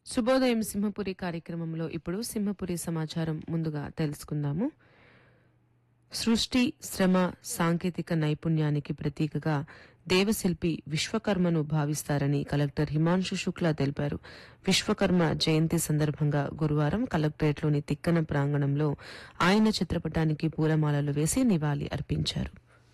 శుభోదయం సింహపురి కార్యక్రమంలో ఇప్పుడు సింహపురి సమాచారం ముందుగా తెలుసుకుందాము సృష్టి శ్రమ సాంకేతిక నైపుణ్యానికి ప్రతీకగా దేవశిల్పి విశ్వకర్మను భావిస్తారని కలెక్టర్ హిమాంశు శుక్లా తెలిపారు విశ్వకర్మ జయంతి సందర్భంగా గురువారం కలెక్టరేట్లోని తిక్కన ప్రాంగణంలో ఆయన చిత్రపటానికి పూలమాలలు వేసి నివాళి అర్పించారు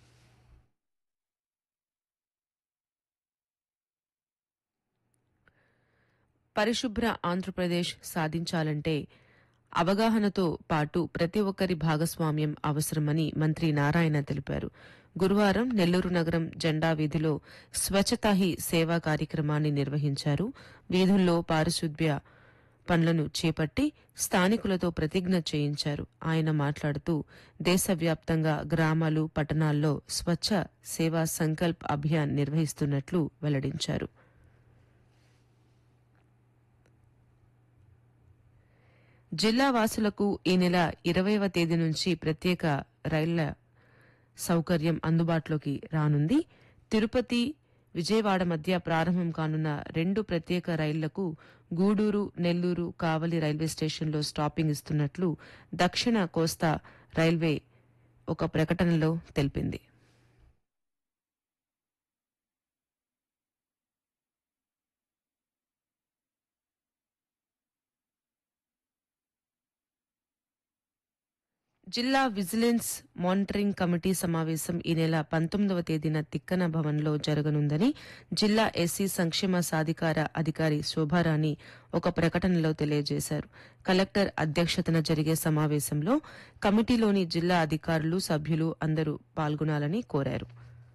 పరిశుభ్ర ఆంధ్రప్రదేశ్ సాధించాలంటే అవగాహనతో పాటు ప్రతి ఒక్కరి భాగస్వామ్యం అవసరమని మంత్రి నారాయణ తెలిపారు గురువారం నెల్లూరు నగరం జెండా వీధిలో స్వచ్ఛతా హీ సేవా కార్యక్రమాన్ని నిర్వహించారు వీధుల్లో పారిశుద్ధ్య పనులను చేపట్టి స్థానికులతో ప్రతిజ్ఞ చేయించారు ఆయన మాట్లాడుతూ దేశవ్యాప్తంగా గ్రామాలు పట్టణాల్లో స్వచ్ఛ సేవా సంకల్ప్ అభియాన్ నిర్వహిస్తున్నట్లు వెల్లడించారు జిల్లా వాసులకు ఈ నెల ఇరవైవ తేదీ నుంచి ప్రత్యేక రైళ్ల సౌకర్యం అందుబాటులోకి రానుంది తిరుపతి విజయవాడ మధ్య ప్రారంభం కానున్న రెండు ప్రత్యేక రైళ్లకు గూడూరు నెల్లూరు కావలి రైల్వే స్టేషన్లో స్టాపింగ్ ఇస్తున్నట్లు దక్షిణ కోస్తా రైల్వే ఒక ప్రకటనలో తెలిపింది జిల్లా విజిలెన్స్ మానిటరింగ్ కమిటీ సమావేశం ఈ నెల పంతొమ్మిదవ తేదీన తిక్కన భవన్లో జరగనుందని జిల్లా ఎస్సీ సంక్షేమ సాధికార అధికారి శోభారాణి ఒక ప్రకటనలో తెలియజేశారు కలెక్టర్ అధ్యక్షతన జరిగే సమావేశంలో కమిటీలోని జిల్లా అధికారులు సభ్యులు అందరూ పాల్గొనాలని కోరారు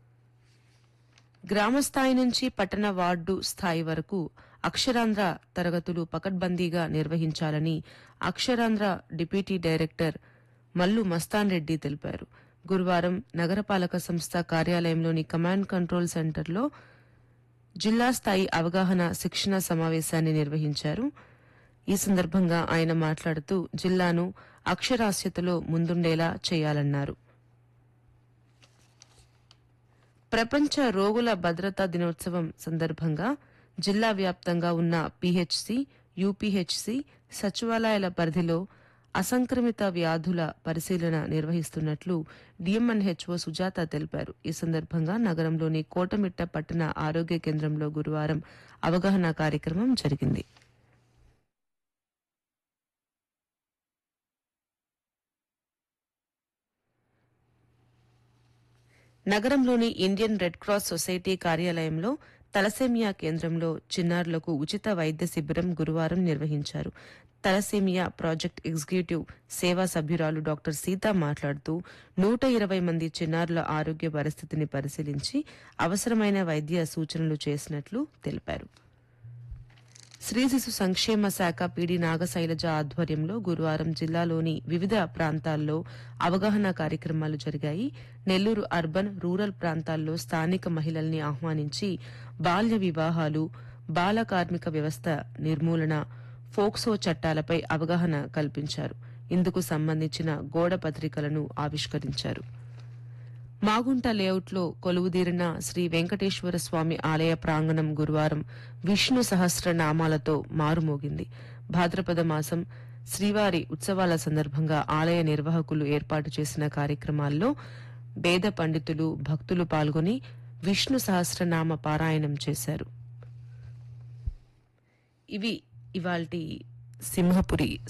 గ్రామ స్థాయి నుంచి పట్టణ వార్డు స్థాయి వరకు అక్షరాంధ్ర తరగతులు పకడ్బందీగా నిర్వహించాలని అక్షరాంధ్ర డిప్యూటీ డైరెక్టర్ మల్లు మస్తాన్ రెడ్డి తెలిపారు గురువారం నగరపాలక సంస్థ కార్యాలయంలోని కమాండ్ కంట్రోల్ సెంటర్లో జిల్లా స్థాయి అవగాహన శిక్షణ సమావేశాన్ని నిర్వహించారు ఈ సందర్భంగా ఆయన మాట్లాడుతూ జిల్లాను అక్షరాస్యతలో ముందుండేలా చేయాలన్నారు ప్రపంచ రోగుల భద్రతా దినోత్సవం సందర్భంగా జిల్లా వ్యాప్తంగా ఉన్న పీహెచ్సి యూపీహెచ్సి సచివాలయాల పరిధిలో అసంక్రమిత వ్యాధుల పరిశీలన నిర్వహిస్తున్నట్లు డిఎంఎన్హెచ్ఓ సుజాత తెలిపారు ఈ సందర్భంగా నగరంలోని కోటమిట్ట పట్టణ ఆరోగ్య కేంద్రంలో గురువారం అవగాహన కార్యక్రమం జరిగింది నగరంలోని ఇండియన్ రెడ్ క్రాస్ సొసైటీ కార్యాలయంలో తలసేమియా కేంద్రంలో చిన్నారులకు ఉచిత వైద్య శిబిరం గురువారం నిర్వహించారు తలసేమియా ప్రాజెక్ట్ ఎగ్జిక్యూటివ్ సేవా సభ్యురాలు డాక్టర్ సీత మాట్లాడుతూ నూట ఇరవై మంది చిన్నారుల ఆరోగ్య పరిస్థితిని పరిశీలించి అవసరమైన వైద్య సూచనలు చేసినట్లు తెలిపారు శ్రీ శిశు సంక్షేమ శాఖ పీడి నాగశైలజ ఆధ్వర్యంలో గురువారం జిల్లాలోని వివిధ ప్రాంతాల్లో అవగాహన కార్యక్రమాలు జరిగాయి నెల్లూరు అర్బన్ రూరల్ ప్రాంతాల్లో స్థానిక మహిళల్ని ఆహ్వానించి బాల్య వివాహాలు బాల కార్మిక వ్యవస్థ నిర్మూలన ఫోక్సో చట్టాలపై అవగాహన కల్పించారు ఇందుకు సంబంధించిన గోడ పత్రికలను ఆవిష్కరించారు మాగుంట లేఅవుట్లో కొలువుదీరిన శ్రీ వెంకటేశ్వర స్వామి ఆలయ ప్రాంగణం గురువారం విష్ణు సహస్రనామాలతో మారుమోగింది భాద్రపద మాసం శ్రీవారి ఉత్సవాల సందర్భంగా ఆలయ నిర్వాహకులు ఏర్పాటు చేసిన కార్యక్రమాల్లో వేద పండితులు భక్తులు పాల్గొని విష్ణు సహస్రనామ పారాయణం చేశారు ఇవి ఇవాల్టి సింహపురి